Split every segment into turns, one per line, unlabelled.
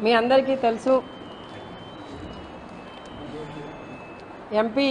మీ అందరికీ తెలుసు ఎంపీ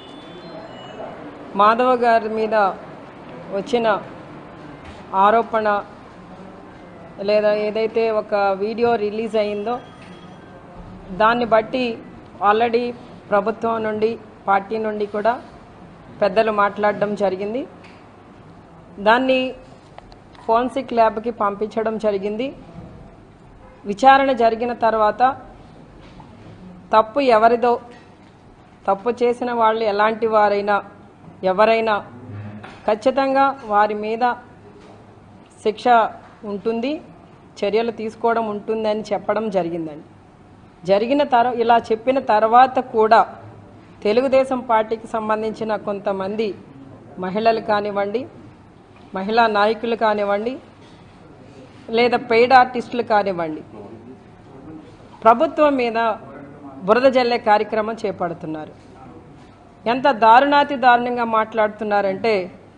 మాధవ గారి మీద వచ్చిన ఆరోపణ లేదా ఏదైతే ఒక వీడియో రిలీజ్ అయిందో దాన్ని బట్టి ఆల్రెడీ ప్రభుత్వం నుండి పార్టీ నుండి కూడా పెద్దలు మాట్లాడడం జరిగింది దాన్ని ఫోన్సిక్ ల్యాబ్కి పంపించడం జరిగింది విచారణ జరిగిన తర్వాత తప్పు ఎవరిదో తప్పు చేసిన వాళ్ళు ఎలాంటి వారైనా ఎవరైనా ఖచ్చితంగా వారి మీద శిక్ష ఉంటుంది చర్యలు తీసుకోవడం ఉంటుంది అని చెప్పడం జరిగిందండి జరిగిన తర ఇలా చెప్పిన తర్వాత కూడా తెలుగుదేశం పార్టీకి సంబంధించిన కొంతమంది మహిళలు కానివ్వండి మహిళా నాయకులు కానివ్వండి లేదా పెయిడ్ ఆర్టిస్టులు కానివ్వండి ప్రభుత్వం మీద బురద జల్లే కార్యక్రమం చేపడుతున్నారు ఎంత దారుణాతి దారుణంగా మాట్లాడుతున్నారంటే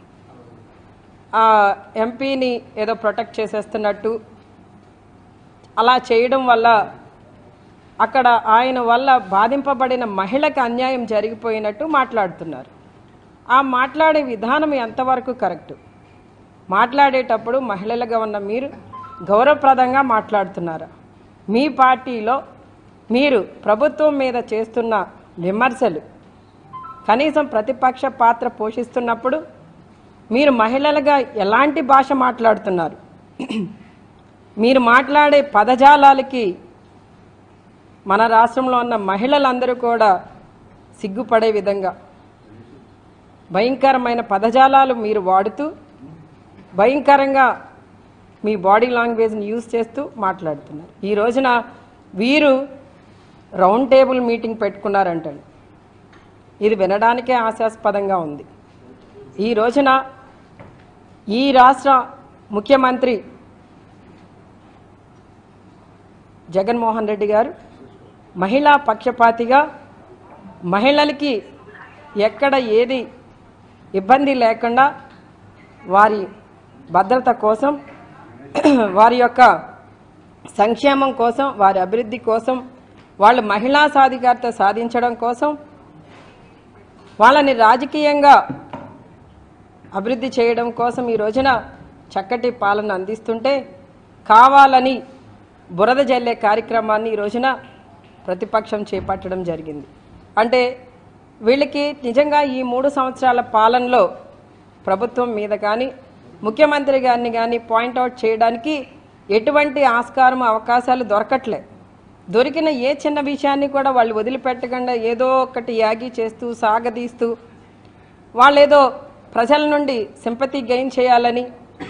ఆ ఎంపీని ఏదో ప్రొటెక్ట్ చేసేస్తున్నట్టు అలా చేయడం వల్ల అక్కడ ఆయన వల్ల బాధింపబడిన మహిళకు అన్యాయం జరిగిపోయినట్టు మాట్లాడుతున్నారు ఆ మాట్లాడే విధానం ఎంతవరకు కరెక్ట్ మాట్లాడేటప్పుడు మహిళలుగా ఉన్న మీరు గౌరవప్రదంగా మాట్లాడుతున్నారా మీ పార్టీలో మీరు ప్రభుత్వం మీద చేస్తున్న విమర్శలు కనీసం ప్రతిపక్ష పాత్ర పోషిస్తున్నప్పుడు మీరు మహిళలుగా ఎలాంటి భాష మాట్లాడుతున్నారు మీరు మాట్లాడే పదజాలాలకి మన రాష్ట్రంలో ఉన్న మహిళలందరూ కూడా సిగ్గుపడే విధంగా భయంకరమైన పదజాలాలు మీరు వాడుతూ భయంకరంగా మీ బాడీ లాంగ్వేజ్ని యూజ్ చేస్తూ మాట్లాడుతున్నారు ఈ రోజున వీరు రౌండ్ టేబుల్ మీటింగ్ పెట్టుకున్నారంటండి ఇది వినడానికే హాస్యాస్పదంగా ఉంది ఈ రోజున ఈ రాష్ట్ర ముఖ్యమంత్రి జగన్మోహన్ రెడ్డి గారు మహిళా పక్షపాతిగా మహిళలకి ఎక్కడ ఏది ఇబ్బంది లేకుండా వారి భద్రత కోసం వారి యొక్క సంక్షేమం కోసం వారి అభివృద్ధి కోసం వాళ్ళ మహిళా సాధికారత సాధించడం కోసం వాళ్ళని రాజకీయంగా అభివృద్ధి చేయడం కోసం ఈ రోజున చక్కటి పాలన అందిస్తుంటే కావాలని బురద జల్లే కార్యక్రమాన్ని ఈ రోజున ప్రతిపక్షం చేపట్టడం జరిగింది అంటే వీళ్ళకి నిజంగా ఈ మూడు సంవత్సరాల పాలనలో ప్రభుత్వం మీద కానీ ముఖ్యమంత్రి గారిని కానీ పాయింట్అవుట్ చేయడానికి ఎటువంటి ఆస్కారం అవకాశాలు దొరకట్లే దొరికిన ఏ చిన్న విషయాన్ని కూడా వాళ్ళు వదిలిపెట్టకుండా ఏదో ఒకటి యాగి చేస్తూ సాగదీస్తూ వాళ్ళేదో ప్రజల నుండి సింపతి గెయిన్ చేయాలని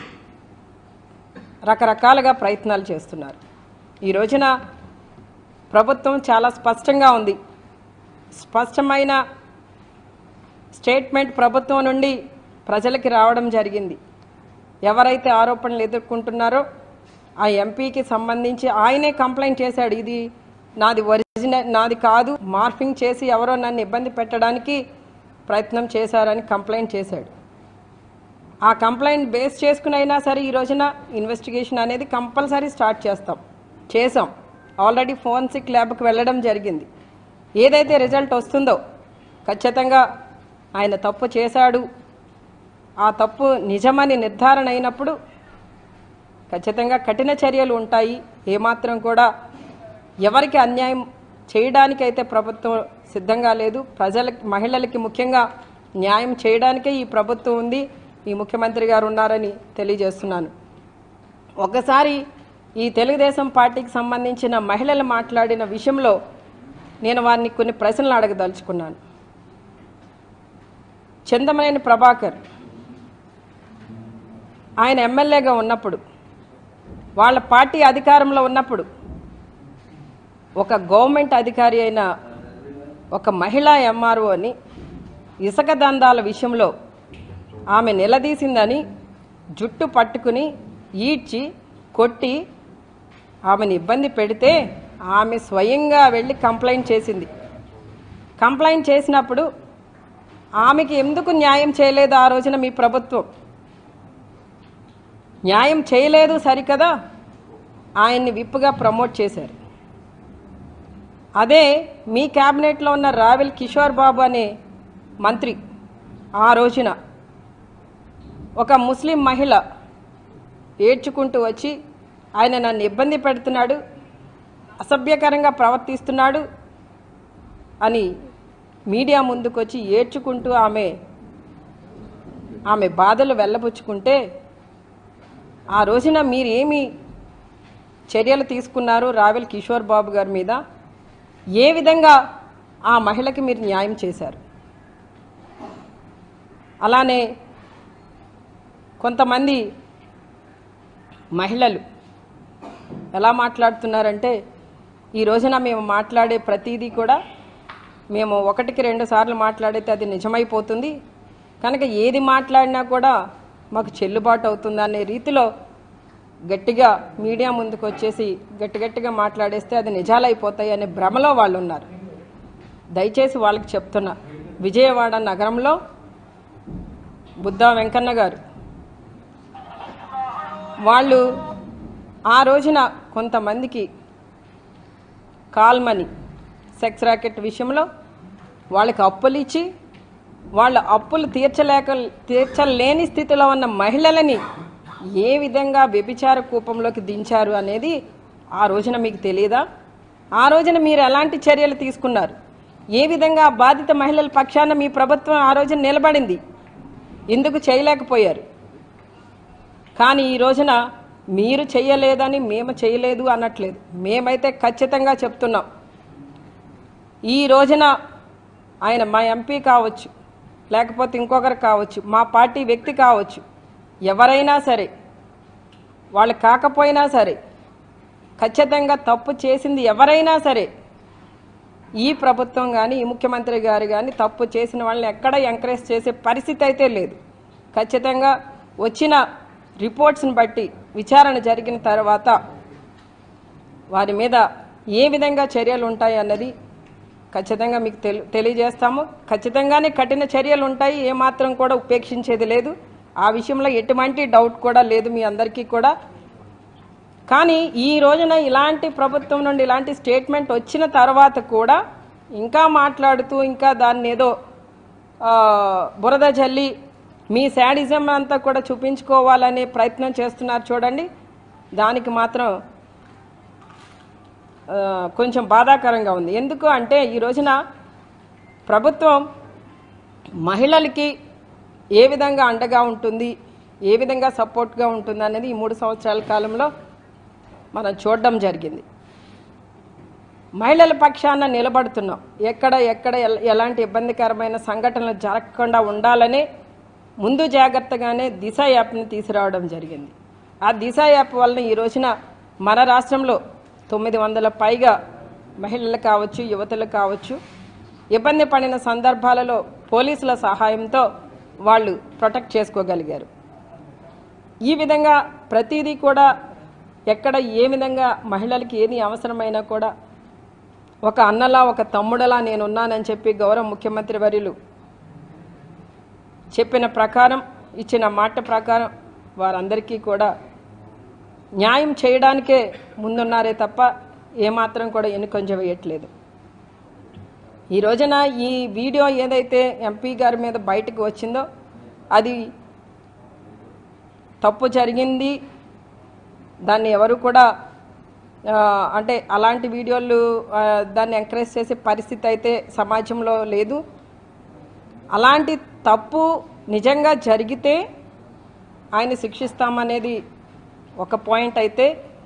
రకరకాలుగా ప్రయత్నాలు చేస్తున్నారు ఈ రోజున ప్రభుత్వం చాలా స్పష్టంగా ఉంది స్పష్టమైన స్టేట్మెంట్ ప్రభుత్వం నుండి ప్రజలకి రావడం జరిగింది ఎవరైతే ఆరోపణలు ఎదుర్కొంటున్నారో ఆ ఎంపీకి సంబంధించి ఆయనే కంప్లైంట్ చేశాడు ఇది నాది ఒరిజినల్ నాది కాదు మార్ఫింగ్ చేసి ఎవరో నన్ను ఇబ్బంది పెట్టడానికి ప్రయత్నం చేశారని కంప్లైంట్ చేశాడు ఆ కంప్లైంట్ బేస్ చేసుకుని అయినా సరే ఈ రోజున ఇన్వెస్టిగేషన్ అనేది కంపల్సరీ స్టార్ట్ చేస్తాం చేసాం ఆల్రెడీ ఫోన్సిక్ ల్యాబ్కి వెళ్ళడం జరిగింది ఏదైతే రిజల్ట్ వస్తుందో ఖచ్చితంగా ఆయన తప్పు చేశాడు ఆ తప్పు నిజమని నిర్ధారణ అయినప్పుడు ఖచ్చితంగా కఠిన చర్యలు ఉంటాయి ఏమాత్రం కూడా ఎవరికి అన్యాయం చేయడానికైతే ప్రభుత్వం సిద్ధంగా లేదు ప్రజలకి మహిళలకి ముఖ్యంగా న్యాయం చేయడానికే ఈ ప్రభుత్వం ఉంది ఈ ముఖ్యమంత్రి గారు ఉన్నారని తెలియజేస్తున్నాను ఒకసారి ఈ తెలుగుదేశం పార్టీకి సంబంధించిన మహిళలు మాట్లాడిన విషయంలో నేను వారిని కొన్ని ప్రశ్నలు అడగదలుచుకున్నాను చందమనేని ప్రభాకర్ ఆయన ఎమ్మెల్యేగా ఉన్నప్పుడు వాళ్ళ పార్టీ అధికారంలో ఉన్నప్పుడు ఒక గవర్నమెంట్ అధికారి అయిన ఒక మహిళా ఎంఆర్ఓని ఇసుక దందాల విషయంలో ఆమె నిలదీసిందని జుట్టు పట్టుకుని ఈడ్చి కొట్టి ఆమెను ఇబ్బంది పెడితే ఆమె స్వయంగా వెళ్ళి కంప్లైంట్ చేసింది కంప్లైంట్ చేసినప్పుడు ఆమెకి ఎందుకు న్యాయం చేయలేదు ఆ రోజున మీ ప్రభుత్వం న్యాయం చేయలేదు సరికదా ఆయన్ని విప్పుగా ప్రమోట్ చేశారు అదే మీ క్యాబినెట్లో ఉన్న రావెల్ కిషోర్ బాబు అనే మంత్రి ఆ రోజున ఒక ముస్లిం మహిళ ఏడ్చుకుంటూ వచ్చి ఆయన నన్ను ఇబ్బంది పెడుతున్నాడు అసభ్యకరంగా ప్రవర్తిస్తున్నాడు అని మీడియా ముందుకొచ్చి ఏడ్చుకుంటూ ఆమె ఆమె బాధలు వెళ్ళబుచ్చుకుంటే ఆ రోజున మీరేమి చర్యలు తీసుకున్నారు రావెల్ కిషోర్ బాబు గారి మీద ఏ విధంగా ఆ మహిళకి మీరు న్యాయం చేశారు అలానే కొంతమంది మహిళలు ఎలా మాట్లాడుతున్నారంటే ఈ రోజున మేము మాట్లాడే ప్రతిదీ కూడా మేము ఒకటికి రెండు సార్లు మాట్లాడితే అది నిజమైపోతుంది కనుక ఏది మాట్లాడినా కూడా మాకు చెల్లుబాటు అవుతుంది అనే రీతిలో గట్టిగా మీడియా ముందుకు వచ్చేసి గట్టి గట్టిగా మాట్లాడేస్తే అది నిజాలైపోతాయి అనే భ్రమలో వాళ్ళు ఉన్నారు దయచేసి వాళ్ళకి చెప్తున్నా విజయవాడ నగరంలో బుద్ధా వెంకన్న గారు వాళ్ళు ఆ రోజున కొంతమందికి కాల్ మనీ సెక్స్ ర్యాకెట్ విషయంలో వాళ్ళకి అప్పులు ఇచ్చి వాళ్ళ అప్పులు తీర్చలేక తీర్చలేని స్థితిలో ఉన్న మహిళలని ఏ విధంగా వ్యభిచార కూపంలోకి దించారు అనేది ఆ రోజున మీకు తెలియదా ఆ రోజున మీరు ఎలాంటి చర్యలు తీసుకున్నారు ఏ విధంగా ఆ బాధిత మహిళల పక్షాన మీ ప్రభుత్వం ఆ రోజున నిలబడింది ఎందుకు చేయలేకపోయారు కానీ ఈ రోజున మీరు చేయలేదని మేము చేయలేదు అనట్లేదు మేమైతే ఖచ్చితంగా చెప్తున్నాం ఈ రోజున ఆయన మా ఎంపీ కావచ్చు లేకపోతే ఇంకొకరు కావచ్చు మా పార్టీ వ్యక్తి కావచ్చు ఎవరైనా సరే వాళ్ళు కాకపోయినా సరే ఖచ్చితంగా తప్పు చేసింది ఎవరైనా సరే ఈ ప్రభుత్వం కానీ ఈ ముఖ్యమంత్రి గారు కానీ తప్పు చేసిన వాళ్ళని ఎక్కడ ఎంకరేజ్ చేసే పరిస్థితి అయితే లేదు ఖచ్చితంగా వచ్చిన రిపోర్ట్స్ని బట్టి విచారణ జరిగిన తర్వాత వారి మీద ఏ విధంగా చర్యలు ఉంటాయి అన్నది ఖచ్చితంగా మీకు తెలి తెలియజేస్తాము ఖచ్చితంగానే కఠిన చర్యలు ఉంటాయి ఏమాత్రం కూడా ఉపేక్షించేది లేదు ఆ విషయంలో ఎటువంటి డౌట్ కూడా లేదు మీ అందరికీ కూడా కానీ ఈ రోజున ఇలాంటి ప్రభుత్వం నుండి ఇలాంటి స్టేట్మెంట్ వచ్చిన తర్వాత కూడా ఇంకా మాట్లాడుతూ ఇంకా దాన్ని ఏదో ఆ, బురద జల్లి మీ శాడిజం అంతా కూడా చూపించుకోవాలనే ప్రయత్నం చేస్తున్నారు చూడండి దానికి మాత్రం ఆ, కొంచెం బాధాకరంగా ఉంది ఎందుకు అంటే ఈ రోజున ప్రభుత్వం మహిళలకి ఏ విధంగా అండగా ఉంటుంది ఏ విధంగా సపోర్ట్గా ఉంటుంది అనేది ఈ మూడు సంవత్సరాల కాలంలో మనం చూడడం జరిగింది మహిళల పక్షాన నిలబడుతున్నాం ఎక్కడ ఎక్కడ ఎల- ఎలాంటి ఇబ్బందికరమైన సంఘటనలు జరగకుండా ఉండాలనే ముందు జాగ్రత్తగానే దిశ యాప్ని తీసుకురావడం జరిగింది ఆ దిశ యాప్ వలన ఈ రోజున మన రాష్ట్రంలో తొమ్మిది వందల పైగా మహిళలు కావచ్చు యువతులు కావచ్చు ఇబ్బంది పడిన సందర్భాలలో పోలీసుల సహాయంతో వాళ్ళు ప్రొటెక్ట్ చేసుకోగలిగారు ఈ విధంగా ప్రతిదీ కూడా ఎక్కడ ఏ విధంగా మహిళలకి ఏది అవసరమైనా కూడా ఒక అన్నలా ఒక తమ్ముడలా నేనున్నానని చెప్పి గౌరవ ముఖ్యమంత్రి వర్యులు చెప్పిన ప్రకారం ఇచ్చిన మాట ప్రకారం వారందరికీ కూడా న్యాయం చేయడానికే ముందున్నారే తప్ప ఏమాత్రం కూడా ఎన్నుకొంజ వేయట్లేదు ఈ రోజున ఈ వీడియో ఏదైతే ఎంపీ గారి మీద బయటకు వచ్చిందో అది తప్పు జరిగింది దాన్ని ఎవరు కూడా ఆ, అంటే అలాంటి వీడియోలు ఆ, దాన్ని ఎంకరేజ్ చేసే పరిస్థితి అయితే సమాజంలో లేదు అలాంటి తప్పు నిజంగా జరిగితే ఆయన శిక్షిస్తామనేది ఒక పాయింట్ అయితే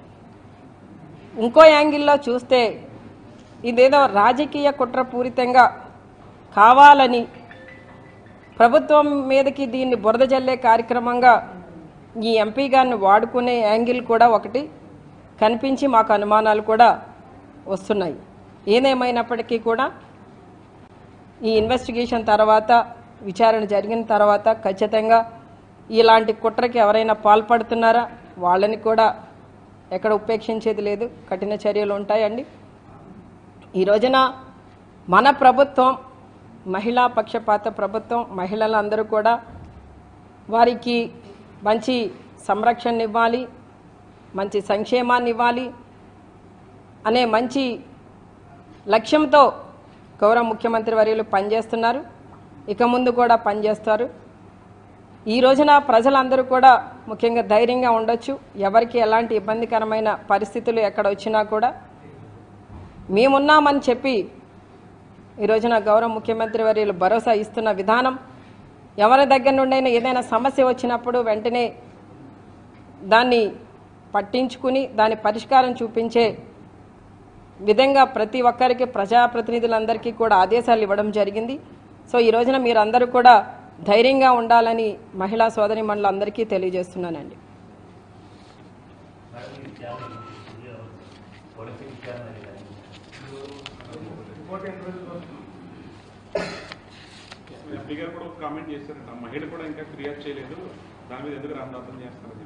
ఇంకో యాంగిల్లో చూస్తే ఇదేదో రాజకీయ కుట్రపూరితంగా కావాలని ప్రభుత్వం మీదకి దీన్ని బురద జల్లే కార్యక్రమంగా ఈ ఎంపీ గారిని వాడుకునే యాంగిల్ కూడా ఒకటి కనిపించి మాకు అనుమానాలు కూడా వస్తున్నాయి ఏదేమైనప్పటికీ కూడా ఈ ఇన్వెస్టిగేషన్ తర్వాత విచారణ జరిగిన తర్వాత ఖచ్చితంగా ఇలాంటి కుట్రకి ఎవరైనా పాల్పడుతున్నారా వాళ్ళని కూడా ఎక్కడ ఉపేక్షించేది లేదు కఠిన చర్యలు ఉంటాయండి ఈ రోజున మన ప్రభుత్వం మహిళా పక్షపాత ప్రభుత్వం మహిళలందరూ కూడా వారికి మంచి సంరక్షణ ఇవ్వాలి మంచి సంక్షేమాన్ని ఇవ్వాలి అనే మంచి లక్ష్యంతో గౌరవ ముఖ్యమంత్రి వర్యులు పనిచేస్తున్నారు ఇక ముందు కూడా పనిచేస్తారు ఈ రోజున ప్రజలందరూ కూడా ముఖ్యంగా ధైర్యంగా ఉండొచ్చు ఎవరికి ఎలాంటి ఇబ్బందికరమైన పరిస్థితులు ఎక్కడ వచ్చినా కూడా మేమున్నామని చెప్పి ఈ రోజున గౌరవ ముఖ్యమంత్రి వర్యులు భరోసా ఇస్తున్న విధానం ఎవరి దగ్గర నుండైనా ఏదైనా సమస్య వచ్చినప్పుడు వెంటనే దాన్ని పట్టించుకుని దాని పరిష్కారం చూపించే విధంగా ప్రతి ఒక్కరికి ప్రజాప్రతినిధులందరికీ కూడా ఆదేశాలు ఇవ్వడం జరిగింది సో ఈ రోజున మీరందరూ కూడా ధైర్యంగా ఉండాలని మహిళా సోదరి మండలందరికీ తెలియజేస్తున్నానండి
ఎంపీ గారు కూడా ఒక కామెంట్ చేశారంట ఆ మహిళ కూడా ఇంకా ఫిర్యాదు చేయలేదు దాని మీద ఎందుకు రామదాసం చేస్తారని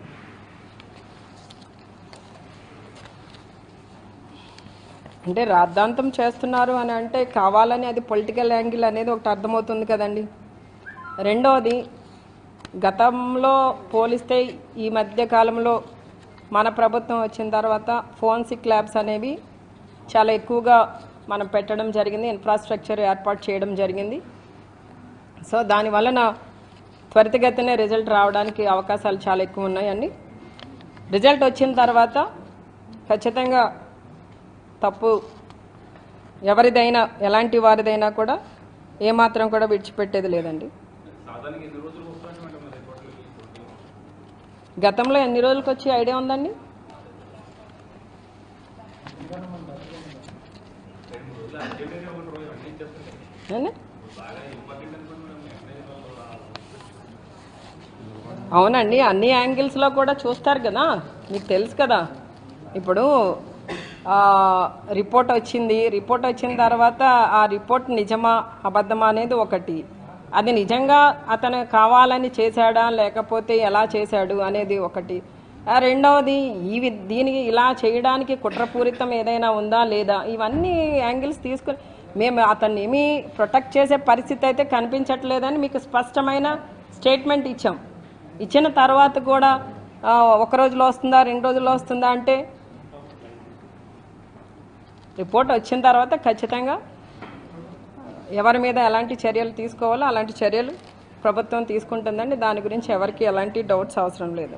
అంటే రాద్ధాంతం చేస్తున్నారు అని అంటే కావాలని అది పొలిటికల్ యాంగిల్ అనేది ఒకటి అర్థమవుతుంది కదండి రెండవది గతంలో పోలిస్తే ఈ మధ్య కాలంలో మన ప్రభుత్వం వచ్చిన తర్వాత ఫోన్సిక్ ల్యాబ్స్ అనేవి చాలా ఎక్కువగా మనం పెట్టడం జరిగింది ఇన్ఫ్రాస్ట్రక్చర్ ఏర్పాటు చేయడం జరిగింది సో దాని వలన త్వరితగతినే రిజల్ట్ రావడానికి అవకాశాలు చాలా ఎక్కువ ఉన్నాయండి రిజల్ట్ వచ్చిన తర్వాత ఖచ్చితంగా తప్పు ఎవరిదైనా ఎలాంటి వారిదైనా కూడా ఏమాత్రం కూడా విడిచిపెట్టేది లేదండి
సాధారణంగా ఎన్ని రోజులు వస్తాయని మేడం మరి రిపోర్ట్లు
గతంలో ఎన్ని రోజులకు వచ్చి ఐడియా ఉందండి
రెండు రోజులు అర్జెంటుగా ఒక రోజు అన్నీ ఇచ్చేస్తారు
ఏంది?
బాగా ఇంపార్టెంట్ అనుకోండి మేడం వెంటనే
అవునండి అన్ని యాంగిల్స్లో కూడా చూస్తారు కదా మీకు తెలుసు కదా ఇప్పుడు ఆ, రిపోర్ట్ వచ్చింది రిపోర్ట్ వచ్చిన తర్వాత ఆ రిపోర్ట్ నిజమా అబద్ధమా అనేది ఒకటి అది నిజంగా అతను కావాలని చేశాడా లేకపోతే ఎలా చేశాడు అనేది ఒకటి ఆ, రెండవది ఈ వి- దీనికి ఇలా చేయడానికి కుట్రపూరితం ఏదైనా ఉందా లేదా ఇవన్నీ యాంగిల్స్ తీసుకుని మేము అతన్ని ఏమీ ప్రొటెక్ట్ చేసే పరిస్థితి అయితే కనిపించట్లేదని మీకు స్పష్టమైన స్టేట్మెంట్ ఇచ్చాం ఇచ్చిన తర్వాత కూడా ఆ, ఒక రోజులో వస్తుందా రెండు రోజుల్లో వస్తుందా అంటే రిపోర్ట్ వచ్చిన తర్వాత ఖచ్చితంగా ఎవరి మీద ఎలాంటి చర్యలు తీసుకోవాలో అలాంటి చర్యలు ప్రభుత్వం తీసుకుంటుందండి దాని గురించి ఎవరికి ఎలాంటి డౌట్స్ అవసరం లేదు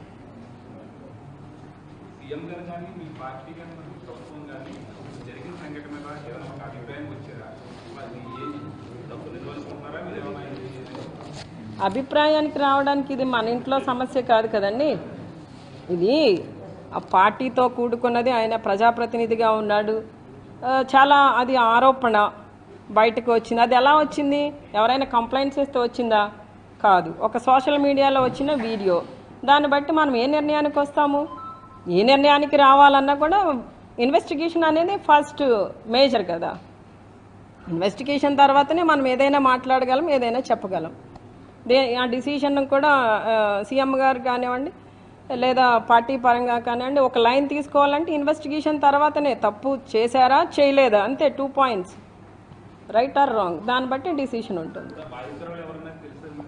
సీఎం గారు కానీ మీ పార్టీ కానీ మీ ప్రభుత్వం కానీ జరిగిన సంఘటన మీద ఏదైనా ఒక అభిప్రాయం వచ్చారా అది ఏది తప్పు నిలవనుకుంటున్నారా మీరు ఏమైనా ఇది-
అభిప్రాయానికి రావడానికి ఇది మన ఇంట్లో సమస్య కాదు కదండి ఇది ఆ పార్టీతో కూడుకున్నది ఆయన ప్రజాప్రతినిధిగా ఉన్నాడు ఆ, చాలా అది ఆరోపణ బయటకు వచ్చింది అది ఎలా వచ్చింది ఎవరైనా కంప్లైంట్స్ ఇస్తే వచ్చిందా కాదు ఒక సోషల్ మీడియాలో వచ్చిన వీడియో దాన్ని బట్టి మనం ఏ నిర్ణయానికి వస్తాము ఏ నిర్ణయానికి రావాలన్నా కూడా ఇన్వెస్టిగేషన్ అనేది ఫస్ట్ మేజర్ కదా ఇన్వెస్టిగేషన్ తర్వాతనే మనం ఏదైనా మాట్లాడగలం ఏదైనా చెప్పగలం దే ఆ డిసిషన్ కూడా సీఎం గారు కానివ్వండి లేదా పార్టీ పరంగా కానివ్వండి ఒక లైన్ తీసుకోవాలంటే ఇన్వెస్టిగేషన్ తర్వాతనే తప్పు చేశారా చేయలేదా అంతే two points right or wrong దాన్ని బట్టి డిసిషన్ ఉంటుంది
బాధితురాలు ఎవరైనా తెలుసా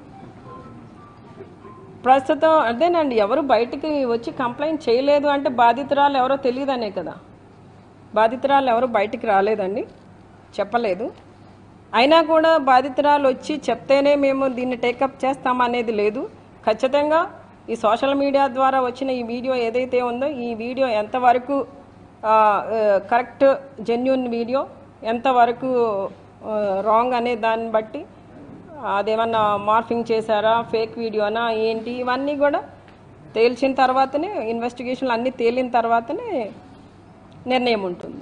ప్రస్తుతం అదేనండి ఎవరు బయటికి వచ్చి కంప్లైంట్ చేయలేదు అంటే బాధితురాలు ఎవరో తెలియదనే కదా బాధితురాలు ఎవరు బయటికి రాలేదండి చెప్పలేదు అయినా కూడా బాధితురాలు వచ్చి చెప్తేనే మేము దీన్ని టేకప్ చేస్తాం అనేది లేదు ఖచ్చితంగా ఈ సోషల్ మీడియా ద్వారా వచ్చిన ఈ వీడియో ఏదైతే ఉందో ఈ వీడియో ఎంతవరకు కరెక్ట్ జెన్యున్ వీడియో ఎంతవరకు రాంగ్ అనే దాన్ని బట్టి అదేమన్నా మార్ఫింగ్ చేశారా ఫేక్ వీడియోనా ఏంటి ఇవన్నీ కూడా తేల్చిన తర్వాతనే ఇన్వెస్టిగేషన్లు అన్నీ తేలిన తర్వాతనే నిర్ణయం ఉంటుంది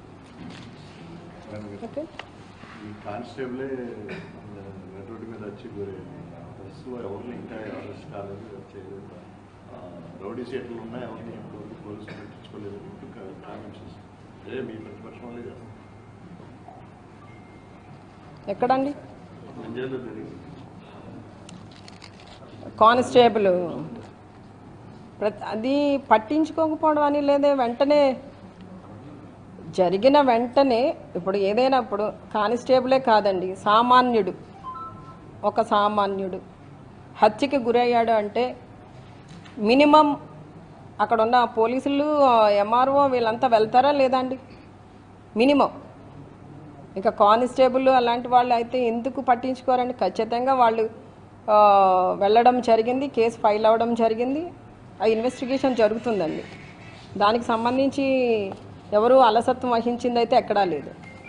ఓకే
ఈ కానిస్టేబులే రెడ్ రోడ్డు మీద వచ్చి గురైంది బస్సులో ఎవరిని ఇంకా అరెస్ట్ కాలేదు చేయలేదు ఆ, రౌడీ సీట్లు ఉన్నాయి ఎవరిని ఇంతవరకు పోలీసులు పట్టించుకోలేదు ఇంకా కామెంట్స్ అదే మీ ప్రతిపక్షం వాళ్ళే కదా
ఎక్కడండి
నంద్యాలలో జరిగింది
కానిస్టేబుల్ ప్రతి అది పట్టించుకోకపోవడం అని లేదే వెంటనే జరిగిన వెంటనే ఇప్పుడు ఏదైనా ఇప్పుడు కానిస్టేబులే కాదండి సామాన్యుడు ఒక సామాన్యుడు హత్యకి గురయ్యాడు అంటే మినిమం అక్కడ ఉన్న పోలీసులు ఎంఆర్ఓ వీళ్ళంతా వెళ్తారా లేదా అండి మినిమం ఇంకా కానిస్టేబుల్ అలాంటి వాళ్ళు అయితే ఎందుకు పట్టించుకోరండి ఖచ్చితంగా వాళ్ళు ఆ, వెళ్ళడం జరిగింది కేసు ఫైల్ అవ్వడం జరిగింది ఆ ఇన్వెస్టిగేషన్ జరుగుతుందండి దానికి సంబంధించి ఎవరు అలసత్వం వహించింది అయితే ఎక్కడా లేదు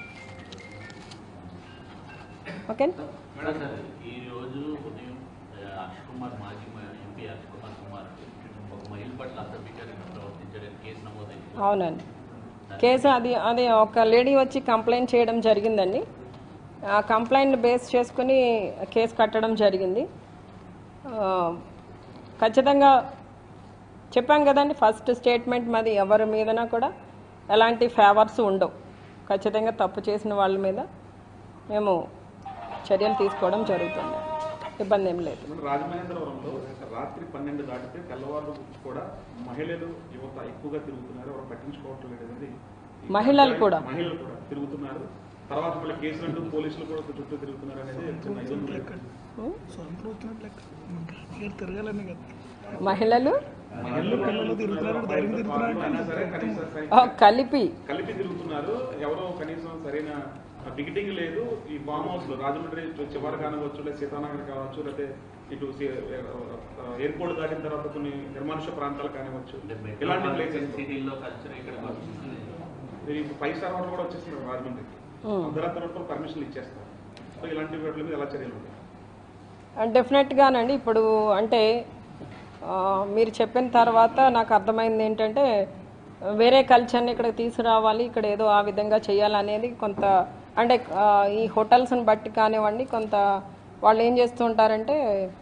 ఓకే
మేడం సార్ ఈ రోజు ఉదయం ఆ, హర్ష్ కుమార్ మాజీ మ- ఎంపీ హర్ష్ కుమార్ కుమార్ ఒక మహిళ పట్ల అసభ్యకరంగా ప్రవర్తించడానికి కేసు నమోదైంది
అవునండి కేసు అది అది ఒక లేడీ వచ్చి కంప్లైంట్ చేయడం జరిగిందండి ఆ కంప్లైంట్ బేస్ చేసుకుని కేసు కట్టడం జరిగింది ఆ, ఖచ్చితంగా చెప్పాం కదండి ఫస్ట్ స్టేట్మెంట్ మాది ఎవరి మీదనా కూడా ఎలాంటి ఫేవర్స్ ఉండవు ఖచ్చితంగా తప్పు చేసిన వాళ్ళ మీద మేము చర్యలు తీసుకోవడం జరుగుతుంది ఇబ్బంది ఏం లేదు
ఇప్పుడు రాజమహేంద్రవరంలో రాత్రి పన్నెండు దాటితే తెల్లవారు కూడా మహిళలు యువత ఎక్కువగా తిరుగుతున్నారు ఎవరు పట్టించుకోవటం లేదు అనేది
మహిళలు కూడా
మహిళలు కూడా తిరుగుతున్నారు తర్వాత మళ్ళీ కేసులు అంటూ పోలీసులు కూడా చుట్టూ తిరుగుతున్నారు అనేది చిన్న ఇది ఉంది.
సొంతం వచ్చినట్టు లెక్క ఇంకా తిరగాలని కదా
మహిళలు
మహిళలు పిల్లలు తిరుగుతున్నారు బయటకు తిరుగుతున్నారు అయినా సరే కనీసం సరి-
ఆ, కలిపి
కలిపి తిరుగుతున్నారు ఎవరో కనీసం సరైన టికెటింగ్ లేదు ఈ ఫామ్ హౌస్ లో రాజమండ్రి చివరి కానవచ్చు లేదా సీతానగర్ కావచ్చు లేకపోతే ఇటు సి- ఎయిర్పోర్ట్ దాటిన తర్వాత కొన్ని నిర్మానుష ప్రాంతాలు కానివచ్చు ఇలాంటి ప్లేసెస్
సిటీల్లో కల్చర్ ఇక్కడికి వస్తుంది
ఫైవ్ స్టార్ హోటల్ కూడా వచ్చేస్తున్నారు రాజమండ్రికి అర్ధరాత్రి వరకు పర్మిషన్లు ఇచ్చేస్తారు సో ఇలాంటి వాటి మీద ఎలా చర్యలు ఉంటాయి
డెఫినెట్గానండి ఇప్పుడు అంటే ఆ, మీరు చెప్పిన తర్వాత నాకు అర్థమైంది ఏంటంటే వేరే కల్చర్ని ఇక్కడ తీసుకురావాలి ఇక్కడ ఏదో ఆ విధంగా చేయాలనేది కొంత అంటే ఆ, ఈ హోటల్స్ని బట్టి కానివ్వండి కొంత వాళ్ళు ఏం చేస్తూ ఉంటారంటే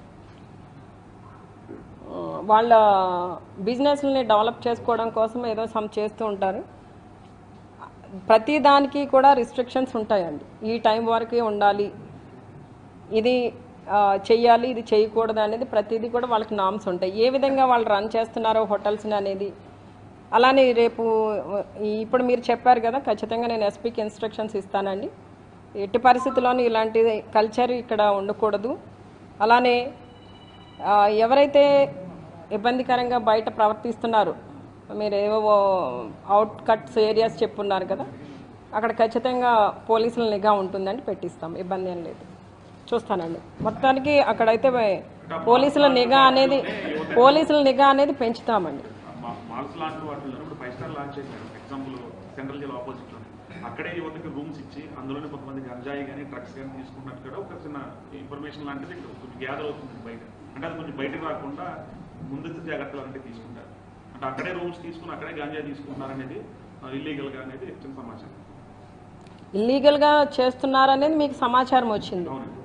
ఆ, వాళ్ళ బిజినెస్ని డెవలప్ చేసుకోవడం కోసం ఏదో సమ్ చేస్తూ ఉంటారు ప్రతి దానికి కూడా రిస్ట్రిక్షన్స్ ఉంటాయండి ఈ టైం వరకే ఉండాలి ఇది ఆ, చెయ్యాలి ఇది చేయకూడదు అనేది ప్రతిదీ కూడా వాళ్ళకి నామ్స్ ఉంటాయి ఏ విధంగా వాళ్ళు రన్ చేస్తున్నారో హోటల్స్ని అనేది అలానే రేపు ఈ- ఇప్పుడు మీరు చెప్పారు కదా ఖచ్చితంగా నేను ఎస్పీకి ఇన్స్ట్రక్షన్స్ ఇస్తానండి ఎట్టి పరిస్థితుల్లోనూ ఇలాంటి కల్చర్ ఇక్కడ ఉండకూడదు అలానే ఆ, ఎవరైతే ఇబ్బందికరంగా బయట ప్రవర్తిస్తున్నారు మీరు ఏవో అవుట్ కట్స్ ఏరియాస్ చెప్పున్నారు కదా అక్కడ ఖచ్చితంగా పోలీసుల నిఘా ఉంటుందండి పెట్టిస్తాం ఇబ్బంది ఏం లేదు చూస్తానండి మొత్తానికి అక్కడైతే పోలీసుల నిఘా అనేది పోలీసుల నిఘా అనేది పెంచుతామండి
మా- మాల్స్ లాంటి వాటిలో ఇప్పుడు ఫైవ్ స్టార్ లాంచ్ చేశారు ఎగ్జాంపుల్ సెంట్రల్ జైల్ ఆపోజిట్ లో అక్కడే యువతకి రూమ్స్ ఇచ్చి అందులోనే కొంతమంది గంజాయి కానీ డ్రగ్స్ కానీ తీసుకున్నట్టు కూడా ఒక చిన్న ఇన్ఫర్మేషన్ లాంటిది ఇక్కడ కొంచెం గ్యాదర్ అవుతుంది బయట అంటే అది కొంచెం బయటకు రాకుండా ముందస్తు జాగ్రత్తలు అలాంటివి తీసుకుంటారు అంటే అక్కడే రూమ్స్ తీసుకుని అక్కడే గంజాయి తీసుకుంటున్నారు అనేది ఇల్లీగల్ గా అనేది చిన్న సమాచారం
ఇల్లీగల్గా చేస్తున్నారనేది మీకు సమాచారం వచ్చింది
అవునండి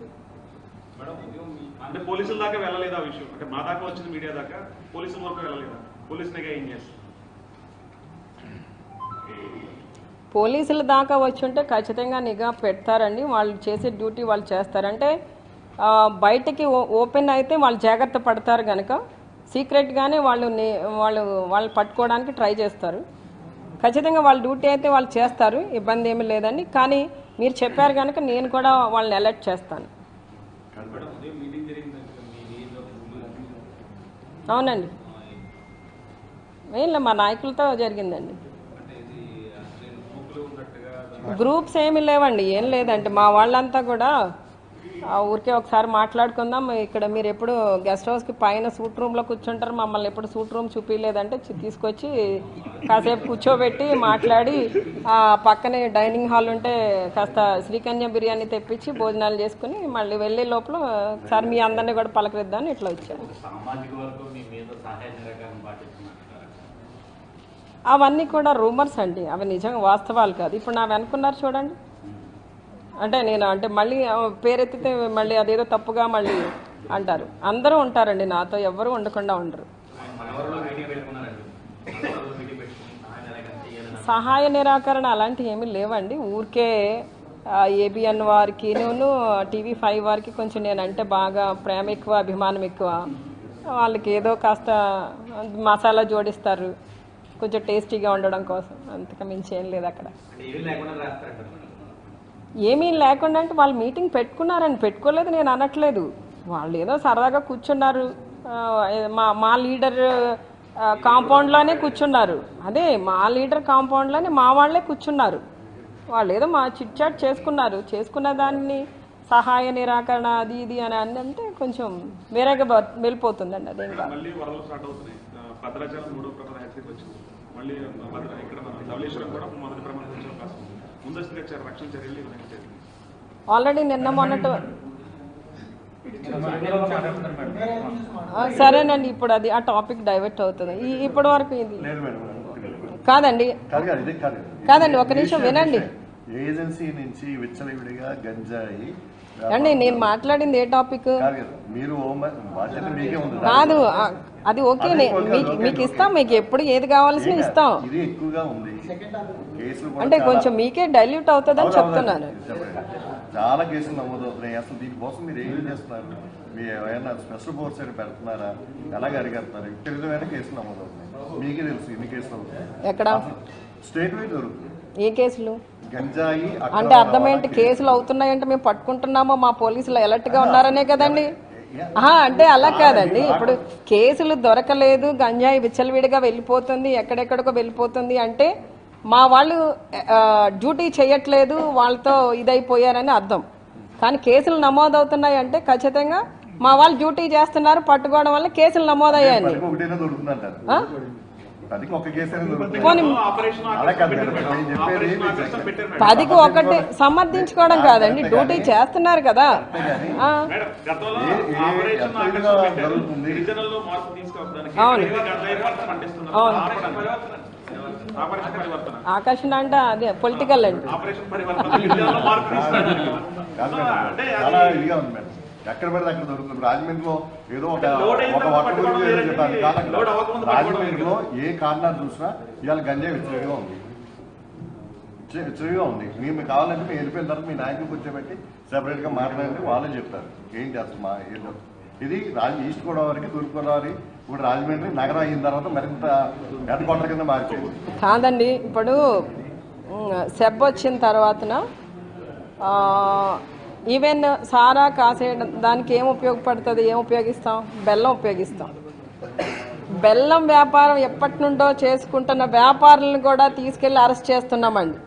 అంటే పోలీసుల దాకా వెళ్ళలేదు ఆ విషయం అంటే మా దాకా వచ్చింది మీడియా దాకా పోలీసుల వరకు వెళ్ళలేదా పోలీసు నిఘా ఏం చేస్తారు
పోలీసుల దాకా వచ్చి ఉంటే ఖచ్చితంగా నిఘా పెడతారండి వాళ్ళు చేసే డ్యూటీ వాళ్ళు చేస్తారంటే ఆ, బయటికి ఓ- ఓపెన్ అయితే వాళ్ళు జాగ్రత్త పడతారు కనుక సీక్రెట్గానే వాళ్ళు ని- వాళ్ళు వాళ్ళు పట్టుకోవడానికి ట్రై చేస్తారు ఖచ్చితంగా వాళ్ళ డ్యూటీ అయితే వాళ్ళు చేస్తారు ఇబ్బంది ఏమీ లేదండి కానీ మీరు చెప్పారు కనుక నేను కూడా వాళ్ళని అలర్ట్ చేస్తాను
మేడం ఉదయం మీటింగ్ జరిగింది మీ ఏరియాలో
అవునండి ఏం లే, మా నాయకులతో జరిగిందండి
అంటే ఇది అసలు గ్రూపులో ఉన్నట్టుగా
గ్రూప్స్ ఏమీ లేవండి ఏం లేదండి మా వాళ్ళంతా కూడా ఆ ఊరికే ఒకసారి మాట్లాడుకుందాం ఇక్కడ మీరు ఎప్పుడు గెస్ట్ హౌస్కి పైన సూట్ రూమ్లో కూర్చుంటారు మమ్మల్ని ఎప్పుడు సూట్ రూమ్ చూపించలేదంటే చి- తీసుకొచ్చి కాసేపు కూర్చోబెట్టి మాట్లాడి ఆ పక్కనే డైనింగ్ హాల్ ఉంటే కాస్త శ్రీకన్య బిర్యానీ తెప్పించి భోజనాలు చేసుకుని మళ్ళీ వెళ్ళే లోపల ఒకసారి మీ అందరినీ కూడా పలకరిద్దామని ఇట్లా వచ్చాను
సామాజిక వర్గం మీ మీద సహాయ నిరాకరణ పాటిస్తున్నారు
అవన్నీ కూడా రూమర్స్ అండి అవి నిజంగా వాస్తవాలు కాదు ఇప్పుడు నా వెనుకున్నారు చూడండి అంటే నేను అంటే మళ్ళీ ఆ, పేరెత్తితే మళ్ళీ అదేదో తప్పుగా మళ్ళీ అంటారు అందరూ ఉంటారండి నాతో ఎవ్వరూ ఉండకుండా ఉండరు
మనవరంలో మీటింగ్ పెట్టుకున్నారండి మనవరంలో మీటింగ్ పెట్టుకుని సహాయ నిరాకరణ చేయాలని
సహాయ నిరాకరణ అలాంటివి ఏమీ లేవండి ఊరికే ఏబిఎన్ వారికి నేను టీవీ ఫైవ్ వారికి కొంచెం నేనంటే బాగా ప్రేమ ఎక్కువ అభిమానం ఎక్కువ వాళ్ళకి ఏదో కాస్త మసాలా జోడిస్తారు కొంచెం టేస్టీగా ఉండడం కోసం అంతకు మించి ఏం లేదు అక్కడ
అంటే ఏమీ లేకుండా రాస్తారంటారు మేడం
ఏమీ లేకుండా అంటే వాళ్ళు మీటింగ్ పెట్టుకున్నారని పెట్టుకోలేదు నేను అనట్లేదు వాళ్ళు ఏదో సరదాగా కూర్చున్నారు ఆ, మా మా లీడర్ కాంపౌండ్లోనే కూర్చున్నారు అదే మా లీడర్ కాంపౌండ్లోనే మా వాళ్ళే కూర్చున్నారు వాళ్ళు ఏదో మా చిట్ చాట్ చేసుకున్నారు చేసుకున్న దాన్ని సహాయ నిరాకరణ అది ఇది అని అని అంటే కొంచెం వేరేగా బ- వెళ్ళిపోతుందండి అదేం కాదు
మళ్ళీ వరదలు స్టార్ట్ అవుతున్నాయి ఆ, భద్రాచలం మూడో ప్రమాద హెచ్చరిక వచ్చింది మళ్ళీ భద్ర ఇక్కడ మన ధవళేశ్వరం కూడా మొదటి ప్రమాదం వచ్చే అవకాశం ఉంది ముందస్తుగా చర్య- రక్షణ చర్యలు ఇవన్నీ చేయాలి.
ఆల్రెడీ నిన్న మొన్నటి ఆ, సరేనండి ఇప్పుడు అది ఆ టాపిక్ డైవర్ట్ అవుతుంది ఈ ఇప్పటి వరకు ఇది
లేదు మేడం
కాదండి
కాదు కాదు ఇదే కాదు
కాదండి, ఒక నిమిషం వినండి.
ఏజెన్సీ నుంచి విచ్చలవిడిగా గంజాయి
అండి నేను మాట్లాడింది ఏ టాపిక్
కాదు కదా, మీరు ఓమ- బాధ్యత మీకే ఉంది
కాదు ఆ, అది ఓకే నే- మీకు మీకు ఇస్తాం మీకు ఎప్పుడు ఏది కావాల్సిన ఇస్తాం
ఇది ఎక్కువగా ఉంది కేసులు కూడా
అంటే
చాలా-
కొంచెం మీకే డైల్యూట్ అవుతుందని
అవును,
చెప్తున్నాను
అవును, చెప్పండి. చాలా కేసులు నమోదవుతున్నాయి అసలు దీనికోసం మీరు ఏం చేస్తున్నారు మీ ఏమైనా స్పెషల్ ఫోర్స్ అని పెడుతున్నారా ఎలాగ అడిగేస్తున్నారు విపరీతమైన కేసులు నమోదవుతున్నాయి మీకే తెలుసు ఎన్ని కేసులు అవుతున్నాయి
ఎక్కడ
స్టేట్ వైడ్ దొరుకుతుంది
ఏ కేసులు
గంజాయి అక్రమ
అంటే అర్థమేంటి
రవాణా
కేసులు అవుతున్నాయంటే మేము పట్టుకుంటున్నామో మా పోలీసులు alert గా ఉన్నారనే కదండి ఆహా, అంటే అలా కాదండి ఇప్పుడు కేసులు దొరకలేదు గంజాయి విచ్చలవిడిగా వెళ్ళిపోతుంది ఎక్కడెక్కడికో వెళ్ళిపోతుంది అంటే మా వాళ్ళు ఆ, డ్యూటీ చేయట్లేదు వాళ్ళతో ఇదైపోయారని అర్థం కానీ కేసులు నమోదవుతున్నాయి అంటే ఖచ్చితంగా మా వాళ్ళు డ్యూటీ చేస్తున్నారు పట్టుకోవడం వల్ల కేసులు నమోదయ్యాయండి
పదికి ఒకటైనా దొరుకుతుంది అంటారు
ఆ?
పదికి ఒక కేసు అయినా దొరుకుతుంది
పోనీ
ఆపరేషన్
అలా కాదు
పెట్టారు
మేడం,
మేడం.
నేను చెప్పేది
ఆపరేషన్
మీకు
ఆకర్షణ పెట్టారు మేడం.
పదికి ఒకటి సమర్థించుకోవడం కాదండి డ్యూటీ చేస్తున్నారు కదా ఆ.
మేడం, గతంలో
ఏ- ఏ-
ఆపరేషన్
ఎంత
ఆకర్షణ
ఇదిగా
పెట్టారు.
జరుగుతుంది?
గిరిజనుల్లో మార్పు తీసుకురావడానికి
అవును.
ఇవి గంజాయి పంట పండిస్తున్నారు.
అవును.
ఆపరేషన్ పరివర్తన. ఆపరేషన్ పరివర్తన
ఆకర్షణ అంటే అదే పొలిటికల్ అండి
ఆపరేషన్ పరివర్తన గిరిజనుల్లో మార్పు తీసుకురావడానికి
కాదు
సో,
మేడం,
అంటే
చాలా
అది
ఇదిగా ఉంది మేడం ఎక్కడ పడితే అక్కడ దొరుకుతుంది రాజమండ్రిలో ఏదో ఒక
లోడ్ అయిన
ఒక
తర్వాత
వట్ట గురించి
పట్టుకోవడం
ఏదో
వేరే
చెప్పారు
ఇది.
కాదు అక్కడ.
లోడ్ అవ్వకముందు పట్టుకోవడం వేరే
రాజమండ్రిలో ఏ కారణాలు చూసినా ఇవాళ గంజాయి విచ్చలవిడిగా ఉంది విచ్చ- విచ్చలవిడిగా ఉంది మేము కావాలంటే మేము వెళ్ళిపోయిన తర్వాత మీ నాయకులు కూర్చోబెట్టి సెపరేట్ గా మాట్లాడండి వాళ్ళే చెప్తారు ఏంటి అసలు మా ఏంటో ఇది రాజ ఈస్ట్ గోదావరికి తూర్పు గోదావరి ఇప్పుడు రాజమండ్రి నగరం అయిన తర్వాత మరింత హెడ్ క్వార్టర్ కింద మారిపోయింది
కాదండి ఇప్పుడు ఉమ్, సెబ్ వచ్చిన తర్వాతన ఆ, ఈవెన్ సారా కాసేయడం దానికి ఏం ఉపయోగపడుతుంది ఏం ఉపయోగిస్తాం బెల్లం ఉపయోగిస్తాం బెల్లం వ్యాపారం ఎప్పటి నుండో చేసుకుంటున్న వ్యాపారులను కూడా తీసుకెళ్లి అరెస్ట్ చేస్తున్నామండి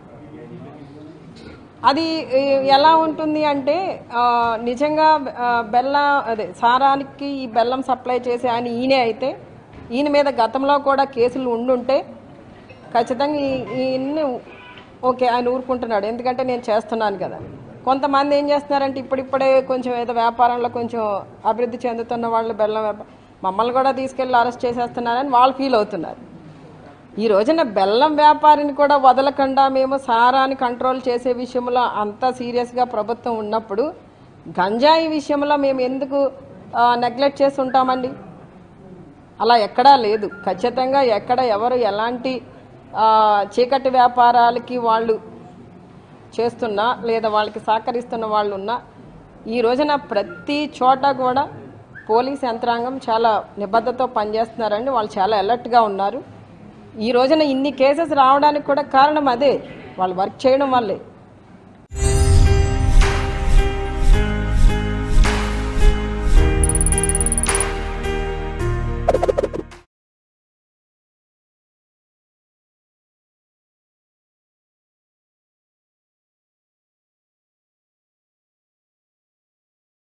అది ఈ, ఎలా ఉంటుంది అంటే ఆ, నిజంగా ఆ, బెల్లం అదే సారానికి ఈ బెల్లం సప్లై చేసే ఆయన ఈయనే అయితే ఈయన మీద గతంలో కూడా కేసులు ఉండుంటే ఖచ్చితంగా ఈ- ఈయన్ని ఓకే ఆయన ఊరుకుంటున్నాడు ఎందుకంటే నేను చేస్తున్నాను కదా కొంతమంది ఏం చేస్తున్నారంటే ఇప్పుడిప్పుడే కొంచెం ఏదో వ్యాపారంలో కొంచెం అభివృద్ధి చెందుతున్న వాళ్ళు బెల్లం వ్యాపారం మమ్మల్ని కూడా తీసుకెళ్ళి అరెస్ట్ చేసేస్తున్నారని వాళ్ళు ఫీల్ అవుతున్నారు ఈ రోజున బెల్లం వ్యాపారిని కూడా వదలకుండా మేము సారాన్ని కంట్రోల్ చేసే విషయంలో అంత సీరియస్గా ప్రభుత్వం ఉన్నప్పుడు గంజాయి విషయంలో మేము ఎందుకు నెగ్లెక్ట్ చేసి ఉంటామండి అలా ఎక్కడా లేదు ఖచ్చితంగా ఎక్కడ ఎవరు ఎలాంటి ఆ, చీకటి వ్యాపారాలకి వాళ్ళు చేస్తున్నా లేదా వాళ్ళకి సహకరిస్తున్న వాళ్ళు ఉన్నా ఈ రోజున ప్రతి చోట కూడా పోలీస్ యంత్రాంగం చాలా నిబద్ధతతో పనిచేస్తున్నారండి వాళ్ళు చాలా అలర్ట్గా ఉన్నారు ఈ రోజున ఇన్ని కేసెస్ రావడానికి కూడా కారణం అదే వాళ్ళు వర్క్ చేయడం వల్లే